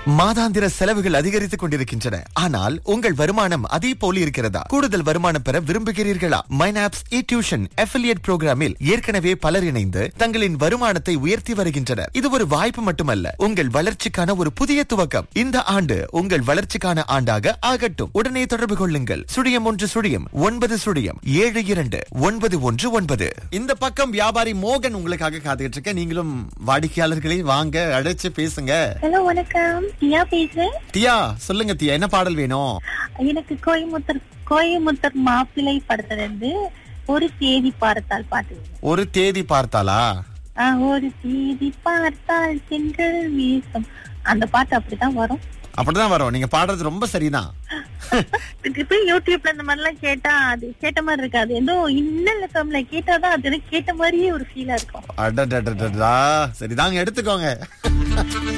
மாதாந்திர செலவுகள் அதிகரித்துக் கொண்டிருக்கின்றன ஆனால் உங்கள் வருமானம் அதே போல இருக்கிறதா கூடுதல் வருமானம் பெற விரும்புகிறீர்களா மைனாப்ஸ் இ டியூஷன் அஃபிலியேட் புரோகிராமில் ஏற்கனவே பலர் இணைந்து தங்களின் வருமானத்தை உயர்த்தி வருகின்றனர் இது ஒரு வாய்ப்பு மட்டுமல்ல உங்கள் வளர்ச்சிக்கான ஒரு புதிய துவக்கம் இந்த ஆண்டு உங்கள் வளர்ச்சிக்கான ஆண்டாக ஆகட்டும் உடனே தொடர்பு கொள்ளுங்கள் சுழியம் ஒன்று சுழியம் ஒன்பது சுழியம் ஏழு இரண்டு ஒன்பது ஒன்று ஒன்பது இந்த பக்கம் வியாபாரி மோகன் உங்களுக்காக காத்துக்கிட்டு இருக்க நீங்களும் வாடிக்கையாளர்களை வாங்க அழைச்சு பேசுங்க ஹலோ வணக்கம் தியா பேசுறேன் தியா சொல்லுங்க தியா என்ன பாடல் வேணும் எனக்கு கோயமுத்தர் கோயமுத்தர் மாப்பிள்ளை படத்துல இருந்து ஒரு தேதி பார்த்தால் பாட்டு வேணும். ஒரு தேதி பார்த்தாளா ஆ, ஒரு தேதி பார்த்தால் சென்றல் வீசும் அந்த பாட்டு அப்படிதான் வரும் அப்படிதான் வரும் நீங்க பாடுறது ரொம்ப சரிதான் திருப்பி யூடியூப்ல இந்த மாதிரி எல்லாம் கேட்டா அது கேட்ட மாதிரி இருக்காது ஏதோ இன்னல் தமிழ்ல கேட்டாதான் அது எனக்கு கேட்ட மாதிரியே ஒரு ஃபீலா இருக்கும் அடடடடடா சரிதாங்க எடுத்துக்கோங்க